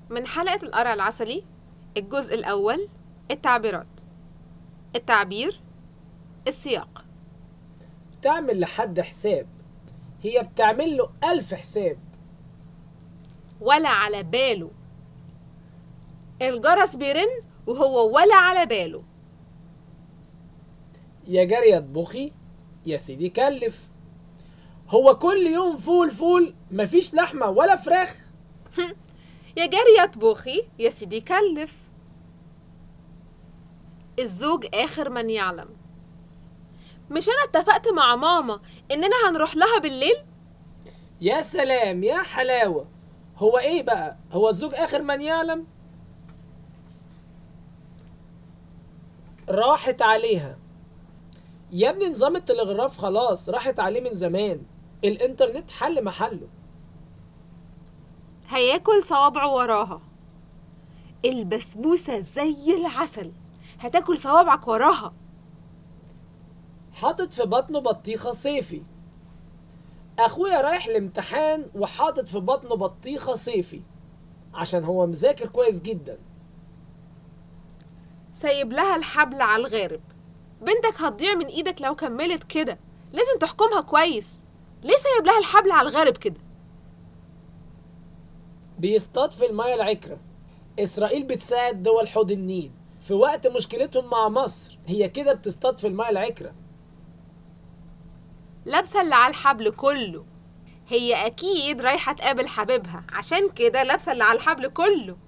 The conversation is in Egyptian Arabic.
من حلقة القرع العسلي الجزء الأول التعبيرات التعبير السياق تعمل لحد حساب هي بتعمل له ألف حساب ولا على باله الجرس بيرن وهو ولا على باله يا جارية اطبخي يا سيدي كلف هو كل يوم فول فول مفيش لحمة ولا فراخ يا جارية اطبخي يا سيدي كلف الزوج آخر من يعلم مش أنا اتفقت مع ماما إننا هنروح لها بالليل يا سلام يا حلاوة هو ايه بقى هو الزوج اخر من يعلم راحت عليها يا ابني نظام التلغراف خلاص راحت عليه من زمان الانترنت حل محله هياكل صوابعه وراها البسبوسة زي العسل هتاكل صوابعك وراها حاطط في بطنه بطيخة صيفي اخويا رايح الامتحان وحاطط في بطنه بطيخة صيفي عشان هو مذاكر كويس جدا سايب لها الحبل على الغارب بنتك هتضيع من ايدك لو كملت كده لازم تحكمها كويس ليه سايب لها الحبل على الغارب كده بيصطاد في المياه العكرة إسرائيل بتساعد دول حوض النيل في وقت مشكلتهم مع مصر هي كده بتصطاد في المياه العكرة لابسه اللي على الحبل كله هي اكيد رايحه تقابل حبيبها عشان كده لابسه اللي على الحبل كله